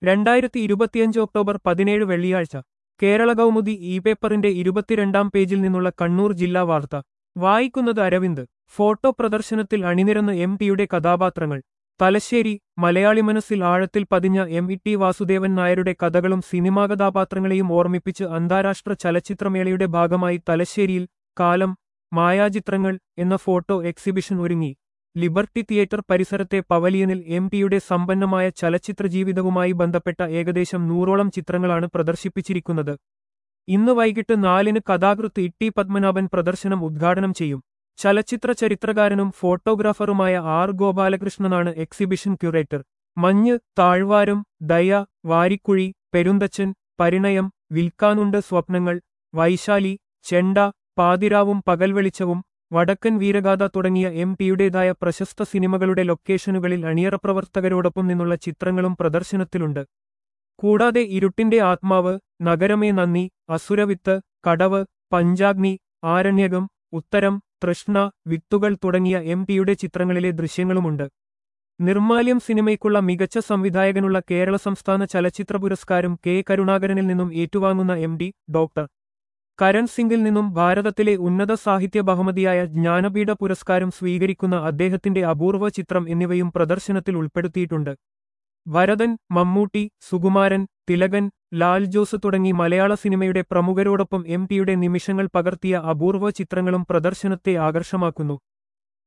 രണ്ടായിരത്തി ഇരുപത്തിയഞ്ച് ഒക്ടോബർ പതിനേഴ് വെള്ളിയാഴ്ച കേരള കൗമുദി ഇ പേപ്പറിന്റെ ഇരുപത്തിരണ്ടാം പേജിൽ നിന്നുള്ള കണ്ണൂർ ജില്ലാ വാർത്ത വായിക്കുന്നത് അരവിന്ദ് ഫോട്ടോ പ്രദർശനത്തിൽ അണിനിരന്ന് എം ടിയുടെ കഥാപാത്രങ്ങൾ തലശ്ശേരി മലയാളി മനസ്സിൽ ആഴത്തിൽ പതിഞ്ഞ എം ഇ ടി വാസുദേവൻ നായരുടെ കഥകളും സിനിമാ കഥാപാത്രങ്ങളെയും ഓർമ്മിപ്പിച്ച് അന്താരാഷ്ട്ര ചലച്ചിത്രമേളയുടെ ഭാഗമായി തലശ്ശേരിയിൽ കാലം മായാചിത്രങ്ങൾ എന്ന ഫോട്ടോ എക്സിബിഷൻ ഒരുങ്ങി ലിബർട്ടി തിയേറ്റർ പരിസരത്തെ പവലിയനിൽ എം ടിയുടെ സമ്പന്നമായ ചലച്ചിത്ര ജീവിതവുമായി ബന്ധപ്പെട്ട ഏകദേശം നൂറോളം ചിത്രങ്ങളാണ് പ്രദർശിപ്പിച്ചിരിക്കുന്നത് ഇന്ന് വൈകിട്ട് നാലിന് കഥാകൃത്ത് ഇട്ടി പത്മനാഭൻ പ്രദർശനം ഉദ്ഘാടനം ചെയ്യും ചലച്ചിത്ര ചരിത്രകാരനും ഫോട്ടോഗ്രാഫറുമായ ആർ ഗോപാലകൃഷ്ണനാണ് എക്സിബിഷൻ ക്യൂറേറ്റർ മഞ്ഞ് താഴ്വാരം ദയ വാരിക്കുഴി പെരുന്തച്ചൻ പരിണയം വിൽക്കാനുണ്ട് സ്വപ്നങ്ങൾ വൈശാലി ചെണ്ട പാതിരാവും പകൽവെളിച്ചവും വടക്കൻ വീരഗാഥ തുടങ്ങിയ എം ടിയുടേതായ പ്രശസ്ത സിനിമകളുടെ ലൊക്കേഷനുകളിൽ അണിയറ പ്രവർത്തകരോടൊപ്പം നിന്നുള്ള ചിത്രങ്ങളും പ്രദർശനത്തിലുണ്ട് കൂടാതെ ഇരുട്ടിന്റെ ആത്മാവ് നഗരമേ നന്ദി അസുരവിത്ത് കടവ് പഞ്ചാഗ്നി ആരണ്യകം ഉത്തരം തൃഷ്ണ വിത്തുകൾ തുടങ്ങിയ എം ടിയുടെ ചിത്രങ്ങളിലെ ദൃശ്യങ്ങളുമുണ്ട് നിർമാല്യം സിനിമയ്ക്കുള്ള മികച്ച സംവിധായകനുള്ള കേരള സംസ്ഥാന ചലച്ചിത്ര പുരസ്കാരം കെ കരുണാകരനിൽ നിന്നും ഏറ്റുവാങ്ങുന്ന എം ഡി ഡോക്ടർ കരൺ സിംഗിൽ നിന്നും ഭാരതത്തിലെ ഉന്നത സാഹിത്യ ബഹുമതിയായ ജ്ഞാനപീഠ പുരസ്കാരം സ്വീകരിക്കുന്ന അദ്ദേഹത്തിന്റെ അപൂർവ ചിത്രം എന്നിവയും പ്രദർശനത്തിൽ ഉൾപ്പെടുത്തിയിട്ടുണ്ട് വരദൻ മമ്മൂട്ടി സുകുമാരൻ തിലകൻ ലാൽ ജോസ് തുടങ്ങി മലയാള സിനിമയുടെ പ്രമുഖരോടൊപ്പം എം ടിയുടെ നിമിഷങ്ങൾ പകർത്തിയ അപൂർവ ചിത്രങ്ങളും പ്രദർശനത്തെ ആകർഷമാക്കുന്നു